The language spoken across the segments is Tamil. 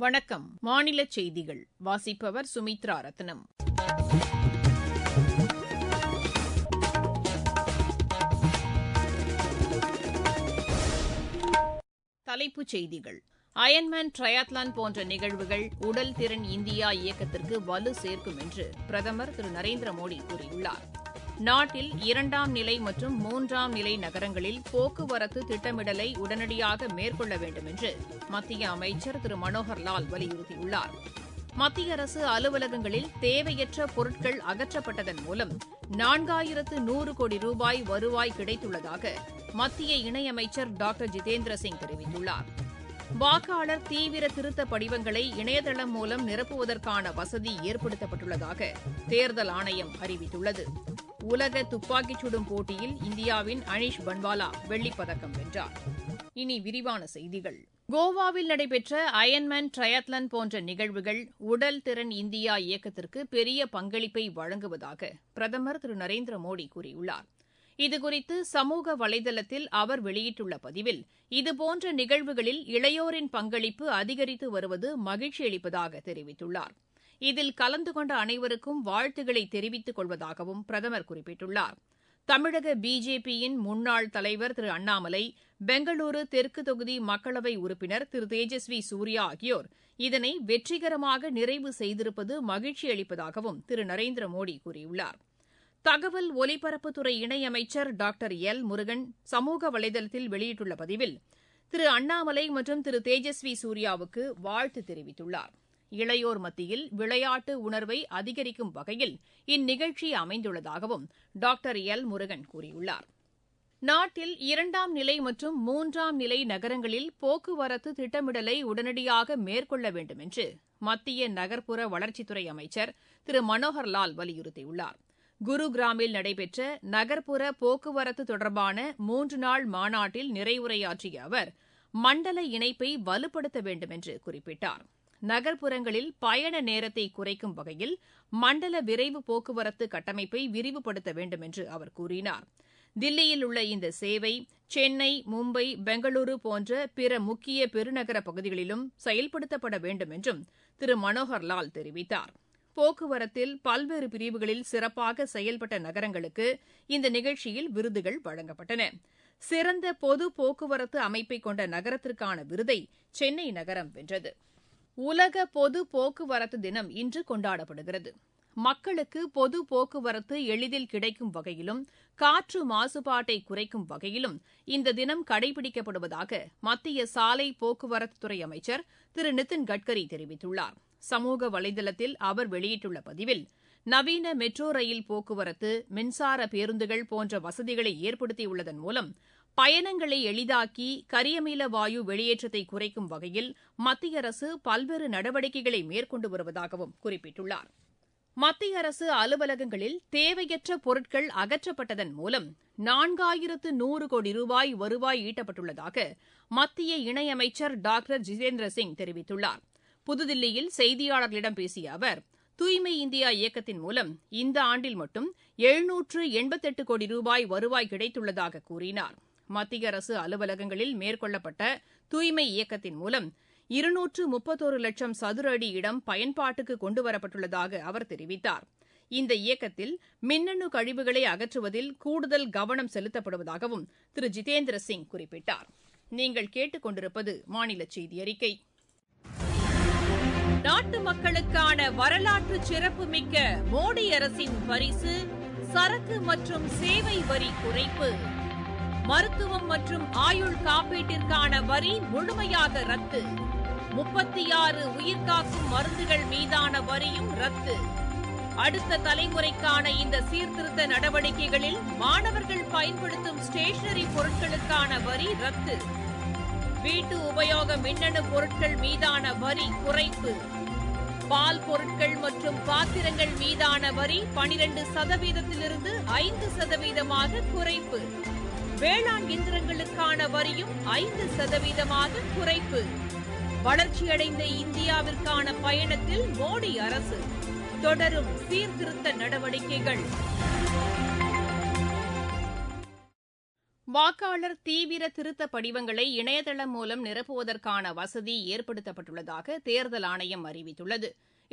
வணக்கம் மாநில செய்திகள் வாசிப்பவர் சுமித்ரா ரத்னம் தலைப்புச் செய்திகள் அயன்மேன் ட்ரையாத்லான் போன்ற நிகழ்வுகள் உடல் திறன் இந்தியா இயக்கத்திற்கு வலு சேர்க்கும் என்று பிரதமர் திரு நரேந்திர மோடி கூறியுள்ளார் நாட்டில் இரண்டாம் நிலை மற்றும் மூன்றாம் நிலை நகரங்களில் போக்குவரத்து திட்டமிடலை உடனடியாக மேற்கொள்ள வேண்டும் என்று மத்திய அமைச்சர் திரு மனோகர் லால் வலியுறுத்தியுள்ளார் மத்திய அரசு அலுவலகங்களில் தேவையற்ற பொருட்கள் அகற்றப்பட்டதன் மூலம் நான்காயிரத்து நூறு கோடி ரூபாய் வருவாய் கிடைத்துள்ளதாக மத்திய இணையமைச்சர் டாக்டர் ஜிதேந்திர சிங் தெரிவித்துள்ளார் வாக்காளர் தீவிர திருத்த படிவங்களை இணையதளம் மூலம் நிரப்புவதற்கான வசதி ஏற்படுத்தப்பட்டுள்ளதாக தேர்தல் ஆணையம் அறிவித்துள்ளது உலக துப்பாக்கிச் சுடும் போட்டியில் இந்தியாவின் அனிஷ் பன்வாலா வெள்ளிப்பதக்கம் வென்றார் இனி விரிவான செய்திகள் கோவாவில் நடைபெற்ற அயன்மேன் ட்ரையாத்லன் போன்ற நிகழ்வுகள் உடல் திறன் இந்தியா இயக்கத்திற்கு பெரிய பங்களிப்பை வழங்குவதாக பிரதமர் திரு நரேந்திர மோடி கூறியுள்ளார் இதுகுறித்து சமூக வலைதளத்தில் அவர் வெளியிட்டுள்ள பதிவில் இதுபோன்ற நிகழ்வுகளில் இளையோரின் பங்களிப்பு அதிகரித்து வருவது மகிழ்ச்சி அளிப்பதாக தெரிவித்துள்ளார் இதில் கலந்து கொண்ட அனைவருக்கும் வாழ்த்துக்களை தெரிவித்துக் கொள்வதாகவும் பிரதமர் குறிப்பிட்டுள்ளார் தமிழக பிஜேபியின் முன்னாள் தலைவர் திரு அண்ணாமலை பெங்களூரு தெற்கு தொகுதி மக்களவை உறுப்பினர் திரு தேஜஸ்வி சூர்யா ஆகியோர் இதனை வெற்றிகரமாக நிறைவு செய்திருப்பது மகிழ்ச்சி அளிப்பதாகவும் திரு நரேந்திர மோடி கூறியுள்ளார் தகவல் ஒலிபரப்புத்துறை இணையமைச்சர் டாக்டர் எல் முருகன் சமூக வலைதளத்தில் வெளியிட்டுள்ள பதிவில் திரு அண்ணாமலை மற்றும் திரு தேஜஸ்வி சூர்யாவுக்கு வாழ்த்து தெரிவித்துள்ளார் இளையோர் மத்தியில் விளையாட்டு உணர்வை அதிகரிக்கும் வகையில் இந்நிகழ்ச்சி அமைந்துள்ளதாகவும் டாக்டர் எல் முருகன் கூறியுள்ளார் நாட்டில் இரண்டாம் நிலை மற்றும் மூன்றாம் நிலை நகரங்களில் போக்குவரத்து திட்டமிடலை உடனடியாக மேற்கொள்ள வேண்டும் என்று மத்திய நகர்ப்புற வளர்ச்சித்துறை அமைச்சர் திரு மனோகர் லால் வலியுறுத்தியுள்ளார் குருகிராமில் நடைபெற்ற நகர்ப்புற போக்குவரத்து தொடர்பான மூன்று நாள் மாநாட்டில் நிறைவுரையாற்றிய அவர் மண்டல இணைப்பை வலுப்படுத்த வேண்டும் என்று குறிப்பிட்டார் நகர்ப்புறங்களில் பயண நேரத்தை குறைக்கும் வகையில் மண்டல விரைவு போக்குவரத்து கட்டமைப்பை விரிவுபடுத்த வேண்டும் என்று அவர் கூறினார் தில்லியில் உள்ள இந்த சேவை சென்னை மும்பை பெங்களூரு போன்ற பிற முக்கிய பெருநகர பகுதிகளிலும் செயல்படுத்தப்பட வேண்டும் என்றும் திரு மனோகர் லால் தெரிவித்தார் போக்குவரத்தில் பல்வேறு பிரிவுகளில் சிறப்பாக செயல்பட்ட நகரங்களுக்கு இந்த நிகழ்ச்சியில் விருதுகள் வழங்கப்பட்டன சிறந்த பொது போக்குவரத்து அமைப்பை கொண்ட நகரத்திற்கான விருதை சென்னை நகரம் வென்றது உலக பொது போக்குவரத்து தினம் இன்று கொண்டாடப்படுகிறது மக்களுக்கு பொது போக்குவரத்து எளிதில் கிடைக்கும் வகையிலும் காற்று மாசுபாட்டை குறைக்கும் வகையிலும் இந்த தினம் கடைபிடிக்கப்படுவதாக மத்திய சாலை போக்குவரத்துத்துறை அமைச்சர் திரு நிதின் கட்கரி தெரிவித்துள்ளார் சமூக வலைதளத்தில் அவர் வெளியிட்டுள்ள பதிவில் நவீன மெட்ரோ ரயில் போக்குவரத்து மின்சார பேருந்துகள் போன்ற வசதிகளை ஏற்படுத்தியுள்ளதன் மூலம் பயணங்களை எளிதாக்கி கரியமில வாயு வெளியேற்றத்தை குறைக்கும் வகையில் மத்திய அரசு பல்வேறு நடவடிக்கைகளை மேற்கொண்டு வருவதாகவும் குறிப்பிட்டுள்ளார் மத்திய அரசு அலுவலகங்களில் தேவையற்ற பொருட்கள் அகற்றப்பட்டதன் மூலம் நான்காயிரத்து நூறு கோடி ரூபாய் வருவாய் ஈட்டப்பட்டுள்ளதாக மத்திய இணையமைச்சர் டாக்டர் ஜிதேந்திர சிங் தெரிவித்துள்ளார் புதுதில்லியில் செய்தியாளர்களிடம் பேசிய அவர் தூய்மை இந்தியா இயக்கத்தின் மூலம் இந்த ஆண்டில் மட்டும் எழுநூற்று எண்பத்தெட்டு கோடி ரூபாய் வருவாய் கிடைத்துள்ளதாக கூறினார் மத்திய அரசு அலுவலகங்களில் மேற்கொள்ளப்பட்ட தூய்மை இயக்கத்தின் மூலம் இருநூற்று முப்பத்தோரு லட்சம் சதுர அடி இடம் பயன்பாட்டுக்கு கொண்டுவரப்பட்டுள்ளதாக அவர் தெரிவித்தார் இந்த இயக்கத்தில் மின்னணு கழிவுகளை அகற்றுவதில் கூடுதல் கவனம் செலுத்தப்படுவதாகவும் திரு ஜிதேந்திர சிங் குறிப்பிட்டார் நீங்கள் கேட்டுக்கொண்டிருப்பது மாநில செய்தி அறிக்கை நாட்டு மக்களுக்கான வரலாற்று சிறப்புமிக்க மோடி அரசின் பரிசு சரக்கு மற்றும் சேவை வரி குறைப்பு மருத்துவம் மற்றும் ஆயுள் காப்பீட்டிற்கான வரி முழுமையாக ரத்து முப்பத்தி ஆறு உயிர்காக்கும் மருந்துகள் மீதான வரியும் ரத்து அடுத்த தலைமுறைக்கான இந்த சீர்திருத்த நடவடிக்கைகளில் மாணவர்கள் பயன்படுத்தும் ஸ்டேஷனரி பொருட்களுக்கான வரி ரத்து வீட்டு உபயோக மின்னணு பொருட்கள் மீதான வரி குறைப்பு பால் பொருட்கள் மற்றும் பாத்திரங்கள் மீதான வரி பனிரெண்டு சதவீதத்திலிருந்து ஐந்து சதவீதமாக குறைப்பு வேளாண் இயந்திரங்களுக்கான வரியும் ஐந்து சதவீதமாக குறைப்பு வளர்ச்சியடைந்த இந்தியாவிற்கான பயணத்தில் மோடி அரசு தொடரும் சீர்திருத்த நடவடிக்கைகள் வாக்காளர் தீவிர திருத்த படிவங்களை இணையதளம் மூலம் நிரப்புவதற்கான வசதி ஏற்படுத்தப்பட்டுள்ளதாக தேர்தல் ஆணையம் அறிவித்துள்ளது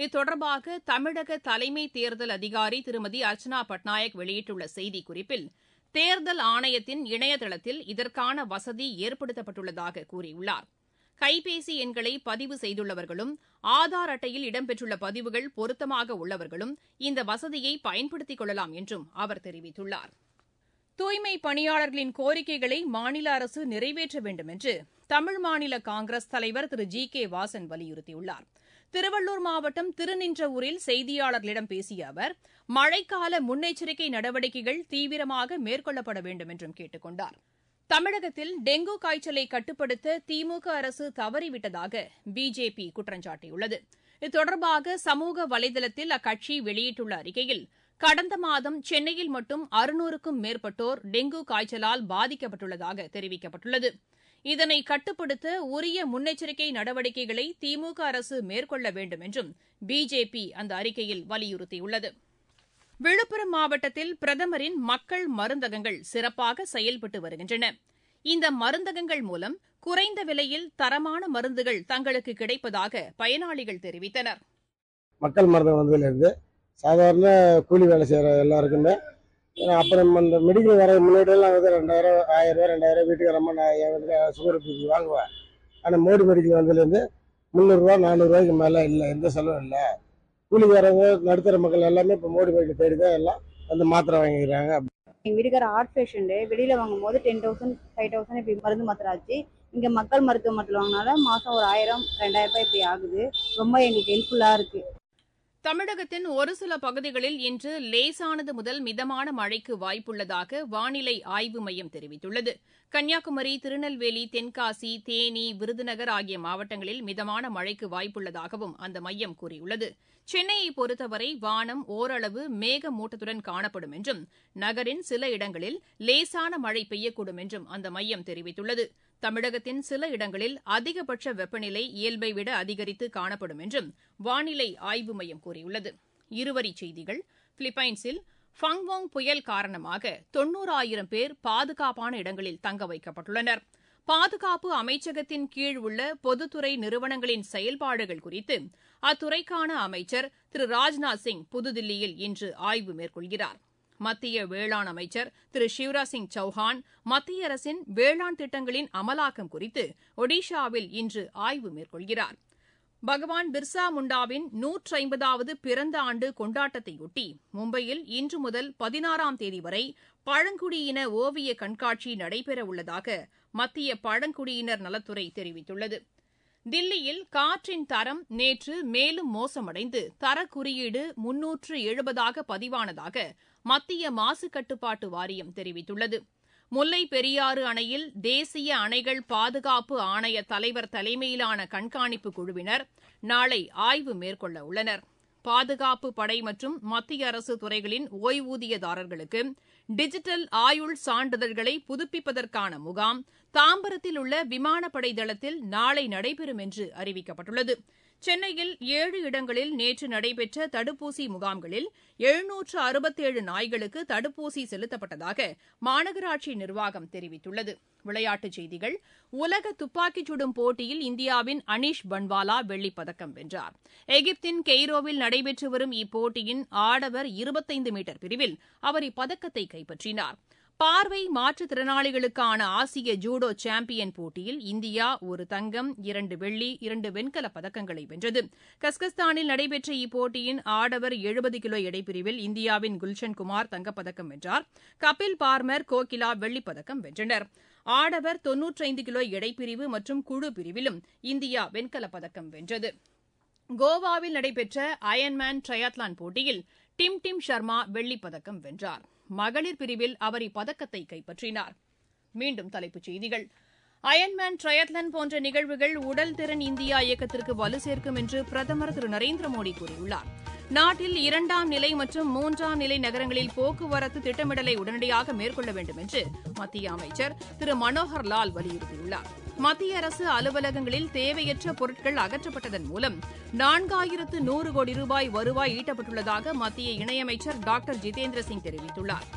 இது தமிழக தலைமை தேர்தல் அதிகாரி திருமதி அர்ச்சனா பட்நாயக் வெளியிட்டுள்ள செய்திக்குறிப்பில் தேர்தல் ஆணையத்தின் இணையதளத்தில் இதற்கான வசதி ஏற்படுத்தப்பட்டுள்ளதாக கூறியுள்ளார் கைபேசி எண்களை பதிவு செய்துள்ளவர்களும் ஆதார் அட்டையில் இடம்பெற்றுள்ள பதிவுகள் பொருத்தமாக உள்ளவர்களும் இந்த வசதியை பயன்படுத்திக் கொள்ளலாம் என்றும் அவர் தெரிவித்துள்ளார் தூய்மை பணியாளர்களின் கோரிக்கைகளை மாநில அரசு நிறைவேற்ற வேண்டும் என்று தமிழ் மாநில காங்கிரஸ் தலைவர் திரு ஜி கே வாசன் வலியுறுத்தியுள்ளார் திருவள்ளூர் மாவட்டம் திருநின்றவூரில் செய்தியாளர்களிடம் பேசிய அவர் மழைக்கால முன்னெச்சரிக்கை நடவடிக்கைகள் தீவிரமாக மேற்கொள்ளப்பட வேண்டும் என்றும் கேட்டுக் கொண்டார் தமிழகத்தில் டெங்கு காய்ச்சலை கட்டுப்படுத்த திமுக அரசு தவறிவிட்டதாக பிஜேபி குற்றம் சாட்டியுள்ளது இது தொடர்பாக சமூக வலைதளத்தில் அக்கட்சி வெளியிட்டுள்ள அறிக்கையில் கடந்த மாதம் சென்னையில் மட்டும் அறுநூறுக்கும் மேற்பட்டோர் டெங்கு காய்ச்சலால் பாதிக்கப்பட்டுள்ளதாக தெரிவிக்கப்பட்டுள்ளது இதனை கட்டுப்படுத்த உரிய முன்னெச்சரிக்கை நடவடிக்கைகளை திமுக அரசு மேற்கொள்ள வேண்டும் என்றும் பிஜேபி அந்த அறிக்கையில் வலியுறுத்தியுள்ளது விழுப்புரம் மாவட்டத்தில் பிரதமரின் மக்கள் மருந்தகங்கள் சிறப்பாக செயல்பட்டு வருகின்றன இந்த மருந்தகங்கள் மூலம் குறைந்த விலையில் தரமான மருந்துகள் தங்களுக்கு கிடைப்பதாக பயனாளிகள் தெரிவித்தனர் மக்கள் மருந்தகம் வந்ததுலேருந்து சாதாரண கூலி வேலை செய்கிற எல்லாருக்குமே அப்புறம் அந்த மெடிக்கல் வர முன்னாடியெல்லாம் வந்து ரெண்டாயிரம் ஆயிரம் ரூபா ரெண்டாயிரம் வீட்டுக்கு ரொம்ப நான் என் வீட்டுக்கு சுகர் பிபி வாங்குவேன் ஆனால் மோடி மெடிக்கல் வந்ததுலேருந்து முந்நூறுரூவா நானூறுரூவாய்க்கு மேலே இல்லை எந்த செலவும் இல்லை கூலிக்காரங்க நடுத்தர மக்கள் எல்லாமே இப்போ மோடி மெடிக்கல் தேடி தான் எல்லாம் வந்து மாத்திரை வாங்கிக்கிறாங்க எங்கள் வீட்டுக்கார ஹார்ட் பேஷண்ட்டு வெளியில் வாங்கும் போது டென் தௌசண்ட் ஃபைவ் தௌசண்ட் இப்படி மருந்து மாத்திரை ஆச்சு இங்கே மக்கள் மருத்துவமனையில் வாங்கினால மாதம் ஒரு ஆயிரம் ரெண்டாயிரம் ரூபாய் இப்படி ஆகுது ரொம்ப எங்களுக்கு ஹெல்ப்ஃபுல்லாக இருக்குது தமிழகத்தின் ஒரு சில பகுதிகளில் இன்று லேசானது முதல் மிதமான மழைக்கு வாய்ப்புள்ளதாக வானிலை ஆய்வு மையம் தெரிவித்துள்ளது கன்னியாகுமரி திருநெல்வேலி தென்காசி தேனி விருதுநகர் ஆகிய மாவட்டங்களில் மிதமான மழைக்கு வாய்ப்புள்ளதாகவும் அந்த மையம் கூறியுள்ளது சென்னையை பொறுத்தவரை வானம் ஓரளவு மேகமூட்டத்துடன் காணப்படும் என்றும் நகரின் சில இடங்களில் லேசான மழை பெய்யக்கூடும் என்றும் அந்த மையம் தெரிவித்துள்ளது தமிழகத்தின் சில இடங்களில் அதிகபட்ச வெப்பநிலை இயல்பை விட அதிகரித்து காணப்படும் என்றும் வானிலை ஆய்வு மையம் கூறியுள்ளது இருவரிச் செய்திகள் பிலிப்பைன்ஸில் ஃபங்வோங் புயல் காரணமாக தொன்னூறாயிரம் பேர் பாதுகாப்பான இடங்களில் தங்க வைக்கப்பட்டுள்ளனர் பாதுகாப்பு அமைச்சகத்தின் கீழ் உள்ள பொதுத்துறை நிறுவனங்களின் செயல்பாடுகள் குறித்து அத்துறைக்கான அமைச்சர் திரு ராஜ்நாத் சிங் புதுதில்லியில் இன்று ஆய்வு மேற்கொள்கிறார் மத்திய வேளாண் அமைச்சர் திரு சிவராஜ் சிங் சௌஹான் மத்திய அரசின் வேளாண் திட்டங்களின் அமலாக்கம் குறித்து ஒடிஷாவில் இன்று ஆய்வு மேற்கொள்கிறார் பகவான் பிர்சா முண்டாவின் நூற்றி ஐம்பதாவது பிறந்த ஆண்டு கொண்டாட்டத்தையொட்டி மும்பையில் இன்று முதல் பதினாறாம் தேதி வரை பழங்குடியின ஓவிய கண்காட்சி நடைபெறவுள்ளதாக மத்திய பழங்குடியினர் நலத்துறை தெரிவித்துள்ளது தில்லியில் காற்றின் தரம் நேற்று மேலும் மோசமடைந்து தரக்குறியீடு முன்னூற்று எழுபதாக பதிவானதாக மத்திய மாசு கட்டுப்பாட்டு வாரியம் தெரிவித்துள்ளது முல்லை பெரியாறு அணையில் தேசிய அணைகள் பாதுகாப்பு ஆணைய தலைவர் தலைமையிலான கண்காணிப்பு குழுவினர் நாளை ஆய்வு மேற்கொள்ள உள்ளனர் பாதுகாப்பு படை மற்றும் மத்திய அரசு துறைகளின் ஓய்வூதியதாரர்களுக்கு டிஜிட்டல் ஆயுள் சான்றிதழ்களை புதுப்பிப்பதற்கான முகாம் தாம்பரத்தில் உள்ள விமானப்படை தளத்தில் நாளை நடைபெறும் என்று அறிவிக்கப்பட்டுள்ளது சென்னையில் ஏழு இடங்களில் நேற்று நடைபெற்ற தடுப்பூசி முகாம்களில் எழுநூற்று அறுபத்தேழு நாய்களுக்கு தடுப்பூசி செலுத்தப்பட்டதாக மாநகராட்சி நிர்வாகம் தெரிவித்துள்ளது விளையாட்டுச் செய்திகள் உலக துப்பாக்கிச் சுடும் போட்டியில் இந்தியாவின் அனீஷ் பன்வாலா வெள்ளிப் பதக்கம் வென்றார் எகிப்தின் கெய்ரோவில் நடைபெற்று வரும் இப்போட்டியின் ஆடவர் இருபத்தைந்து மீட்டர் பிரிவில் அவர் இப்பதக்கத்தை கைப்பற்றினார் பார்வை மாற்றுத்திறனாளிகளுக்கான ஆசிய ஜூடோ சாம்பியன் போட்டியில் இந்தியா ஒரு தங்கம் இரண்டு வெள்ளி இரண்டு வெண்கலப் பதக்கங்களை வென்றது கஸ்கஸ்தானில் நடைபெற்ற இப்போட்டியின் ஆடவர் எழுபது கிலோ எடைப்பிரிவில் இந்தியாவின் குல்ஷன் குமார் தங்கப்பதக்கம் வென்றார் கபில் பார்மர் கோகிலா வெள்ளிப்பதக்கம் வென்றனர் ஆடவர் தொன்னூற்றைந்து கிலோ எடைப்பிரிவு மற்றும் குழு பிரிவிலும் இந்தியா வெண்கலப் பதக்கம் வென்றது கோவாவில் நடைபெற்ற அயன்மேன் ட்ரையாத்லான் போட்டியில் டிம் டிம் ஷர்மா வெள்ளிப்பதக்கம் வென்றார் மகளிர் பிரிவில் அவர் இப்பதக்கத்தை கைப்பற்றினார் மீண்டும் தலைப்புச் செய்திகள் அயன்மேன் ட்ரையத்லன் போன்ற நிகழ்வுகள் உடல் திறன் இந்தியா இயக்கத்திற்கு வலு சேர்க்கும் என்று பிரதமர் திரு நரேந்திர மோடி கூறியுள்ளார் நாட்டில் இரண்டாம் நிலை மற்றும் மூன்றாம் நிலை நகரங்களில் போக்குவரத்து திட்டமிடலை உடனடியாக மேற்கொள்ள வேண்டும் என்று மத்திய அமைச்சர் திரு மனோகர் லால் வலியுறுத்தியுள்ளார் மத்திய அரசு அலுவலகங்களில் தேவையற்ற பொருட்கள் அகற்றப்பட்டதன் மூலம் நான்காயிரத்து நூறு கோடி ரூபாய் வருவாய் ஈட்டப்பட்டுள்ளதாக மத்திய இணையமைச்சர் டாக்டர் ஜிதேந்திர சிங் தெரிவித்துள்ளார்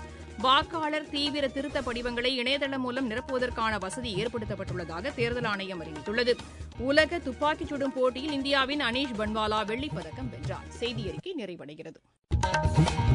வாக்காளர் தீவிர திருத்த படிவங்களை இணையதளம் மூலம் நிரப்புவதற்கான வசதி ஏற்படுத்தப்பட்டுள்ளதாக தேர்தல் ஆணையம் அறிவித்துள்ளது உலக துப்பாக்கிச் சுடும் போட்டியில் இந்தியாவின் அனீஷ் பன்வாலா வெள்ளிப் பதக்கம் வென்றார் செய்தி அறிக்கை நிறைவடைகிறது